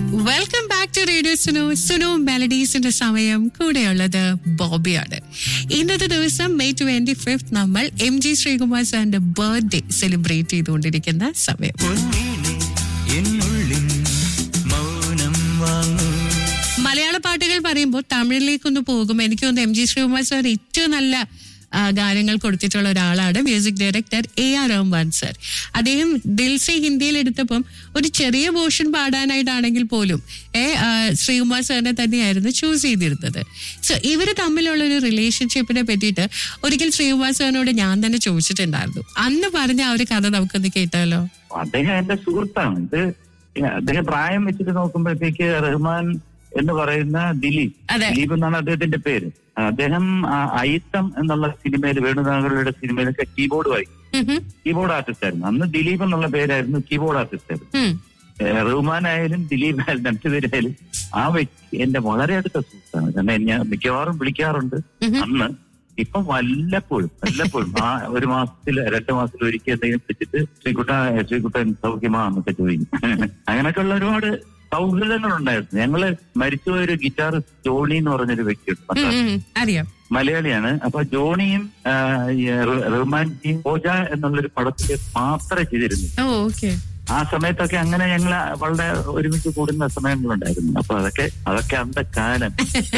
Welcome back to radio Sunu Sunu മെലഡീസിന്റെ സമയം കൂടെയുള്ളത് ബോബിയാണ് ഇന്നത്തെ ദിവസം മെയ് ട്വന്റി ഫിഫ്ത് നമ്മൾ എം ജി ശ്രീകുമാർ സാറിന്റെ ബർത്ത്ഡേ സെലിബ്രേറ്റ് ചെയ്തുകൊണ്ടിരിക്കുന്ന സമയം പൊന്നീനെ എന്നുള്ളിൽ മൗനം വാങ്ങൂ മലയാള പാട്ടുകൾ പറയുമ്പോൾ തമിഴിലേക്കൊന്ന് പോകും എനിക്ക് തോന്നുന്നു എം ജി ശ്രീകുമാർ സാർ ഏറ്റവും നല്ല ആ, ഗാനങ്ങൾ കൊടുത്തിട്ടുള്ള ഒരാളാണ് music director A R Rahman sir അദ്ദേഹം ദിൽസെ ഹിന്ദിയിൽ എടുത്തപ്പം ഒരു ചെറിയ പോർഷൻ പാടാനായിട്ടാണെങ്കിൽ പോലും ഏ ആ, ശ്രീകുമാർ സാറിനെ തന്നെയായിരുന്നു ചൂസ് ചെയ്തിരുന്നത് സോ ഇവർ തമ്മിലുള്ള ഒരു റിലേഷൻഷിപ്പിനെ പറ്റിയിട്ട് ഒരിക്കൽ ശ്രീകുമാർ സാറിനോട് ഞാൻ തന്നെ ചോദിച്ചിട്ടുണ്ടായിരുന്നു അന്ന് പറഞ്ഞ ആ ഒരു കഥ നമുക്കൊന്ന് കേട്ടാലോ അദ്ദേഹം എന്റെ സുഹൃത്താണ് ഇത് അദ്ദേഹം പ്രായം വെച്ചിട്ട് നോക്കുമ്പോഴത്തേക്ക് റഹ്മാൻ എന്ന് പറയുന്ന ദിലീപ് അതെ. ദിലീപ് എന്നാണ് അദ്ദേഹത്തിന്റെ പേര് അദ്ദേഹം ആ, അയിത്തം എന്നുള്ള സിനിമയിൽ വേണുനാഗരുടെ സിനിമയിലൊക്കെ കീബോർഡ് വായി ഉം ഹും. കീബോർഡ് ആർട്ടിസ്റ്റ് ആയിരുന്നു അന്ന് ദിലീപ് എന്നുള്ള പേരായിരുന്നു കീബോർഡ് ആർട്ടിസ്റ്റ് ആയിരുന്നു ഉം. ഏഹ് റഹ്മാൻ ആയാലും ദിലീപ് ആയാലും രണ്ടുപേരായാലും ആ വ്യക്തി എന്റെ വളരെ അടുത്ത സുഹൃത്താണ് കാരണം ഞാൻ മിക്കവാറും വിളിക്കാറുണ്ട് ഉം ഹും. അന്ന് ഇപ്പം വല്ലപ്പോഴും വല്ലപ്പോഴും ആ ഒരു മാസത്തിൽ രണ്ട് മാസത്തിൽ ഒരിക്കൽ എന്തെങ്കിലും വെച്ചിട്ട് ശ്രീകുട്ട ശ്രീകുട്ടൻ സൗഖ്യമാ എന്നൊക്കെ ചോദിക്കും അങ്ങനെയൊക്കെയുള്ള ഒരുപാട് സൗഹൃദങ്ങൾ ഉണ്ടായിരുന്നു ഞങ്ങള് മരിച്ചുപോയ ഒരു ഗിറ്റാറിസ്റ്റ് ജോണി എന്ന് പറഞ്ഞൊരു വ്യക്തിയുണ്ട് ഉം ഉം. അറിയാം മലയാളിയാണ് അപ്പൊ ജോണിയും ആ, ഈ റ- റഹ്മാൻജിയും ഓജ എന്നുള്ളൊരു പടത്തിൽ മാത്രമേ ചെയ്തിരുന്നു ഓ ഓക്കെ ആ സമയത്തൊക്കെ അങ്ങനെ ഞങ്ങൾ വളരെ ഒരുമിച്ച് കൂടുന്ന സമയങ്ങളുണ്ടായിരുന്നു അപ്പൊ അതൊക്കെ അതൊക്കെ അന്ത കാലം